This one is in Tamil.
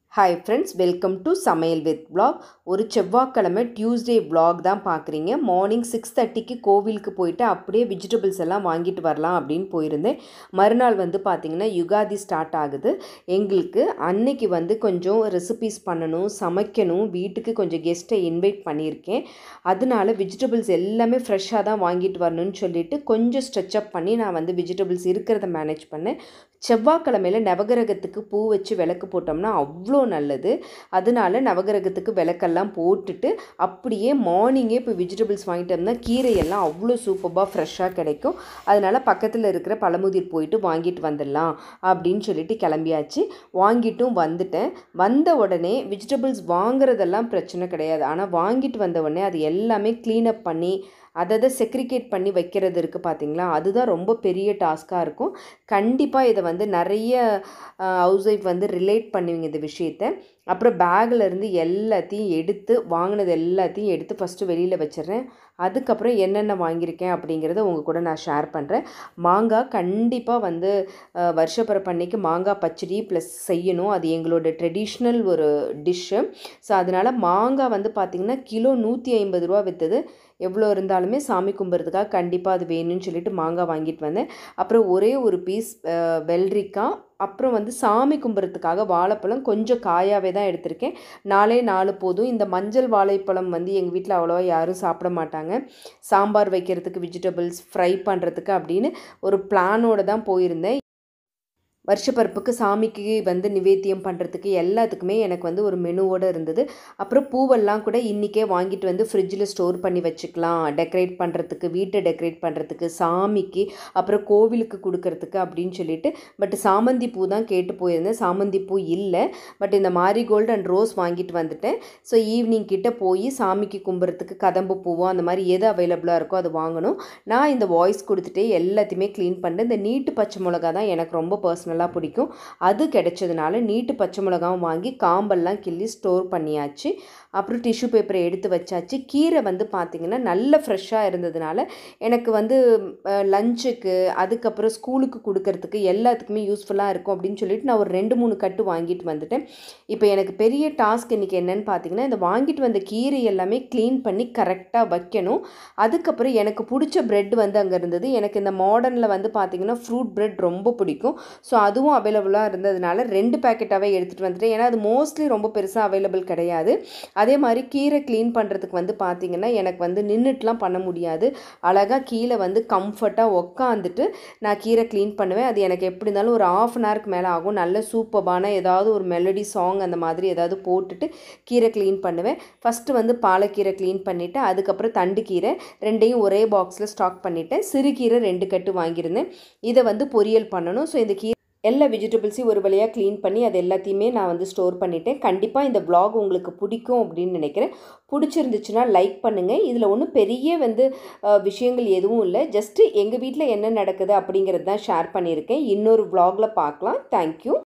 hi friends welcome to Samayal with vlog ஒரு செவ்வாய்க்கிழமை டியூஸ்டே vlog தான் பார்க்குறீங்க மார்னிங் சிக்ஸ் தேர்ட்டிக்கு கோவிலுக்கு போயிட்டு அப்படியே வெஜிடபிள்ஸ் எல்லாம் வாங்கிட்டு வரலாம் அப்படின்னு போயிருந்தேன் மறுநாள் வந்து பார்த்திங்கன்னா யுகாதி ஸ்டார்ட் ஆகுது எங்களுக்கு அன்னைக்கு வந்து கொஞ்சம் ரெசிபீஸ் பண்ணணும் சமைக்கணும் வீட்டுக்கு கொஞ்சம் கெஸ்ட்டை இன்வைட் பண்ணியிருக்கேன் அதனால வெஜிடபிள்ஸ் எல்லாமே ஃப்ரெஷ்ஷாக தான் வாங்கிட்டு வரணும்னு சொல்லிட்டு கொஞ்சம் ஸ்ட்ரெச் அப் பண்ணி நான் வந்து வெஜிடபிள்ஸ் இருக்கிறத மேனேஜ் பண்ணேன் செவ்வாய்க்கிழமையில் நவகிரகத்துக்கு பூ வச்சு விளக்கு போட்டோம்னா அவ்வளோ நல்லது அதனால நவகிரகத்துக்கு விளக்கெல்லாம் போட்டுட்டு அப்படியே மார்னிங்கே இப்போ வெஜிடபிள்ஸ் வாங்கிட்டோம்னா கீரையெல்லாம் அவ்வளோ சூப்பராக ஃப்ரெஷ்ஷாக கிடைக்கும் அதனால் பக்கத்தில் இருக்கிற பழமுதிர் போயிட்டு வாங்கிட்டு வந்துடலாம் அப்படின்னு சொல்லிட்டு கிளம்பியாச்சு வாங்கிட்டும் வந்துட்டேன் வந்த உடனே வெஜிடபிள்ஸ் வாங்குறதெல்லாம் பிரச்சனை கிடையாது ஆனால் வாங்கிட்டு வந்த உடனே அது எல்லாமே க்ளீனப் பண்ணி அதை அதை செக்ரிகேட் பண்ணி வைக்கிறது இருக்குது பார்த்தீங்களா அதுதான் ரொம்ப பெரிய டாஸ்க்காக இருக்கும் கண்டிப்பாக இதை வந்து நிறைய ஹவுஸ் ஒய்ஃப் வந்து ரிலேட் பண்ணுவீங்க இந்த விஷயத்த அப்புறம் பேக்கில் இருந்து எல்லாத்தையும் எடுத்து வாங்கினது எல்லாத்தையும் எடுத்து ஃபஸ்ட்டு வெளியில் வச்சிடுறேன் அதுக்கப்புறம் என்னென்ன வாங்கியிருக்கேன் அப்படிங்கிறத உங்கள் கூட நான் ஷேர் பண்ணுறேன் மாங்காய் கண்டிப்பாக வந்து அஹ், வருஷப்பிறப்பு அன்னைக்கு மாங்காய் பச்சடி ப்ளஸ் செய்யணும் அது எங்களோட ட்ரெடிஷ்னல் ஒரு டிஷ்ஷு ஸோ அதனால் மாங்காய் வந்து பார்த்திங்கன்னா கிலோ நூற்றி ஐம்பது ரூபா விற்றுது எவ்வளோ இருந்தாலுமே சாமி கும்பிட்றதுக்காக கண்டிப்பாக அது வேணும்னு சொல்லிட்டு மாங்காய் வாங்கிட்டு வந்தேன் அப்புறம் ஒரே ஒரு பீஸ் வெள்ளரிக்காய் அப்புறம் வந்து சாமி கும்பிட்றதுக்காக வாழைப்பழம் கொஞ்சம் காயாகவே தான் எடுத்திருக்கேன் நாலே நாலு போதும் இந்த மஞ்சள் வாழைப்பழம் வந்து எங்கள் வீட்டில் அவ்வளோவா யாரும் சாப்பிட மாட்டாங்க சாம்பார் வைக்கிறதுக்கு வெஜிடபிள்ஸ் ஃப்ரை பண்ணுறதுக்கு அப்படின்னு ஒரு பிளானோட தான் போயிருந்தேன் வருஷப்பருப்புக்கு சாமிக்கு வந்து நிவேத்தியம் பண்ணுறதுக்கு எல்லாத்துக்குமே எனக்கு வந்து ஒரு மெனுவோடு இருந்தது அப்புறம் பூவெல்லாம் கூட இன்றைக்கே வாங்கிட்டு வந்து ஃப்ரிட்ஜில் ஸ்டோர் பண்ணி வச்சுக்கலாம் டெக்கரேட் பண்ணுறதுக்கு வீட்டை டெக்கரேட் பண்ணுறதுக்கு சாமிக்கு அப்புறம் கோவிலுக்கு கொடுக்கறதுக்கு அப்படின்னு சொல்லிட்டு பட் சாமந்தி பூ தான் கேட்டு போயிருந்தேன் சாமந்தி பூ இல்லை பட் இந்த மாரிகோல்டு அண்ட் ரோஸ் வாங்கிட்டு வந்துட்டேன் ஸோ ஈவினிங் கிட்ட போய் சாமிக்கு கும்பிட்றதுக்கு கதம்பு பூவோ அந்த மாதிரி எது அவைலபிளாக இருக்கோ அது வாங்கணும் நான் இந்த வாய்ஸ் கொடுத்துட்டே எல்லாத்தையுமே க்ளீன் பண்ணேன் இந்த நீட்டு பச்சை மிளகா தான் எனக்கு ரொம்ப பர்சனலாக பிடிக்கும் அது கிடைச்சதுனால நீட்டு பச்சை மிளகாவும் வாங்கி காம்பெல்லாம் கிள்ளி ஸ்டோர் பண்ணியாச்சு அப்புறம் டிஷ்யூ பேப்பரை எடுத்து வச்சாச்சு கீரை வந்து பார்த்திங்கன்னா நல்ல ஃப்ரெஷ்ஷாக இருந்ததுனால எனக்கு வந்து லஞ்சுக்கு அதுக்கப்புறம் ஸ்கூலுக்கு கொடுக்கறதுக்கு எல்லாத்துக்குமே யூஸ்ஃபுல்லாக இருக்கும் அப்படின்னு சொல்லிட்டு நான் ஒரு ரெண்டு மூணு கட்டு வாங்கிட்டு வந்துட்டேன் இப்போ எனக்கு பெரிய டாஸ்க் இன்றைக்கி என்னன்னு பார்த்தீங்கன்னா இந்த வாங்கிட்டு வந்த கீரை எல்லாமே க்ளீன் பண்ணி கரெக்டாக வைக்கணும் அதுக்கப்புறம் எனக்கு பிடிச்ச பிரெட் வந்து அங்கே இருந்தது எனக்கு இந்த மாடர்னில் வந்து பார்த்திங்கன்னா ஃப்ரூட் பிரெட் ரொம்ப பிடிக்கும் ஸோ அதுவும் அவைலபிளாக இருந்ததுனால ரெண்டு பேக்கெட்டாகவே எடுத்துகிட்டு வந்துட்டேன் ஏன்னா அது மோஸ்ட்லி ரொம்ப பெருசாக அவைலபிள் கிடையாது அதே மாதிரி கீரை க்ளீன் பண்ணுறதுக்கு வந்து பார்த்திங்கன்னா எனக்கு வந்து நின்றுட்டுலாம் பண்ண முடியாது அழகாக கீழே வந்து கம்ஃபர்ட்டாக உக்காந்துட்டு நான் கீரை க்ளீன் பண்ணுவேன் அது எனக்கு எப்படி இருந்தாலும் ஒரு ஆஃப் அன் ஹவருக்கு மேலே ஆகும் நல்ல சூப்பரான ஏதாவது ஒரு மெலடி சாங் அந்த மாதிரி ஏதாவது போட்டுட்டு கீரை க்ளீன் பண்ணுவேன் ஃபஸ்ட்டு வந்து பாலக்கீரை க்ளீன் பண்ணிவிட்டு அதுக்கப்புறம் தண்டு கீரை ரெண்டையும் ஒரே பாக்ஸில் ஸ்டாக் பண்ணிவிட்டேன் சிறுகீரை ரெண்டு கட்டு வாங்கியிருந்தேன் இதை வந்து பொரியல் பண்ணணும் ஸோ இந்த கீரை எல்லா வெஜிடபிள்ஸையும் ஒரு வழியாக க்ளீன் பண்ணி அது எல்லாத்தையுமே நான் வந்து ஸ்டோர் பண்ணிட்டேன் கண்டிப்பாக இந்த vlog உங்களுக்கு பிடிக்கும் அப்படின்னு நினைக்கிறேன் பிடிச்சிருந்துச்சுன்னா லைக் பண்ணுங்கள் இதில் ஒன்றும் பெரிய வந்து அஹ், விஷயங்கள் எதுவும் இல்லை ஜஸ்ட்டு எங்கள் வீட்டில் என்ன நடக்குது அப்படிங்கிறது தான் ஷேர் பண்ணியிருக்கேன் இன்னொரு vlogல பார்க்கலாம் தேங்க்யூ